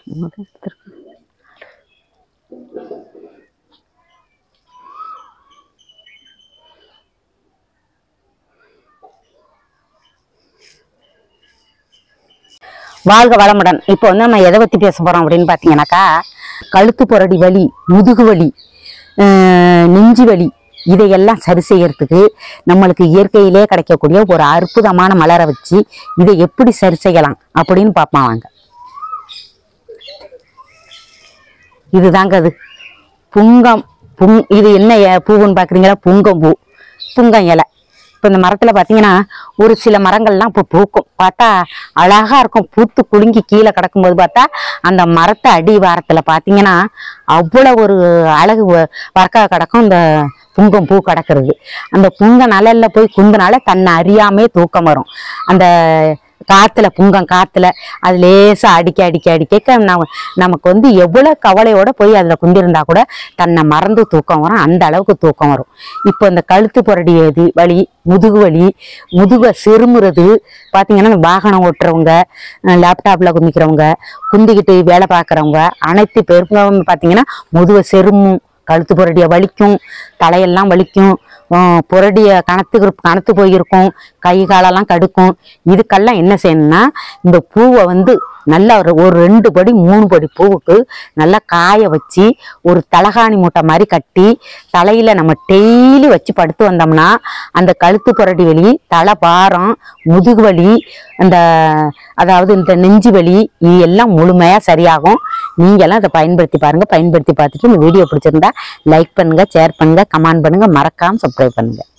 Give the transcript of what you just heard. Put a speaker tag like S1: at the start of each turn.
S1: மூணு எடுத்திருக்கு. வாழ்க வளமுடன் இப்போ வந்து நம்ம எதை பத்தி பேச போறோம் அப்படின்னு பாத்தீங்கன்னாக்கா கழுத்து புரடி வலி முதுகு வலி ஆஹ் நெஞ்சு வலி இதையெல்லாம் சரி செய்யறதுக்கு நம்மளுக்கு இயற்கையிலே கிடைக்கக்கூடிய ஒரு அற்புதமான மலரை வச்சு இதை எப்படி சரி செய்யலாம் அப்படின்னு பார்ப்போம் வாங்க இதுதாங்க அது புங்கம் புங் இது என்ன எ- பூவுன்னு பார்க்குறீங்களா புங்கம் பூ புங்கம் இலை இப்போ இந்த மரத்தில் பார்த்தீங்கன்னா ஒரு சில மரங்கள்லாம் இப்போ பூக்கும் பார்த்தா அழகா இருக்கும் பூத்து குலுங்கி கீழே கிடக்கும்போது பார்த்தா அந்த மரத்தை அடி வாரத்தில் பார்த்தீங்கன்னா அவ்வளோ ஒரு அழகு வ- வர்க்கா கிடக்கும் இந்த புங்கம் பூ கிடக்கிறது அந்த புங்க நலல்ல போய் குந்தனால தன்னை அறியாமே தூக்கம் வரும் அந்த காத்துல புங்கம் காத்துல அது லேசா அடிக்க அடிக்க அடிக்க நம்ம நமக்கு வந்து எவ்வளவு கவலையோட போய் அதுல குந்திருந்தா கூட தன்னை மறந்து தூக்கம் வரும் அந்த அளவுக்கு தூக்கம் வரும் இப்போ இந்த கழுத்து புரடி இது வலி முதுகு வலி முதுக செருமுறது பாத்தீங்கன்னா இந்த வாகனம் ஓட்டுறவங்க லேப்டாப்ல குந்திக்கிறவங்க குந்திக்கிட்டு வேலை பார்க்குறவங்க அனைத்து பேருக்கும் பாத்தீங்கன்னா முதுக செருமும் கழுத்து புரடிய வலிக்கும் தலையெல்லாம் வலிக்கும் ஆஹ் புரடிய கணத்துக்கு கணத்து போயிருக்கும் கை காலெல்லாம் கடுக்கும் இதுக்கெல்லாம் என்ன செய்யணும்னா இந்த பூவை வந்து நல்லா ஒரு ஒரு ரெண்டு படி மூணு படி பூவுக்கு நல்லா காய வச்சு ஒரு தலகாணி மூட்டை மாதிரி கட்டி தலையில நம்ம டெய்லி வச்சு படுத்து வந்தோம்னா அந்த கழுத்து புரடி வலி தலை பாரம் முதுகு வலி அந்த அதாவது இந்த நெஞ்சு வலி இது எல்லாம் முழுமையா சரியாகும் நீங்க எல்லாம் இதை பயன்படுத்தி பாருங்க பயன்படுத்தி பார்த்துட்டு இந்த வீடியோ பிடிச்சிருந்தா லைக் பண்ணுங்க ஷேர் பண்ணுங்க கமெண்ட் பண்ணுங்க மறக்காம சப்ஸ்கிரைப் பண்ணுங்க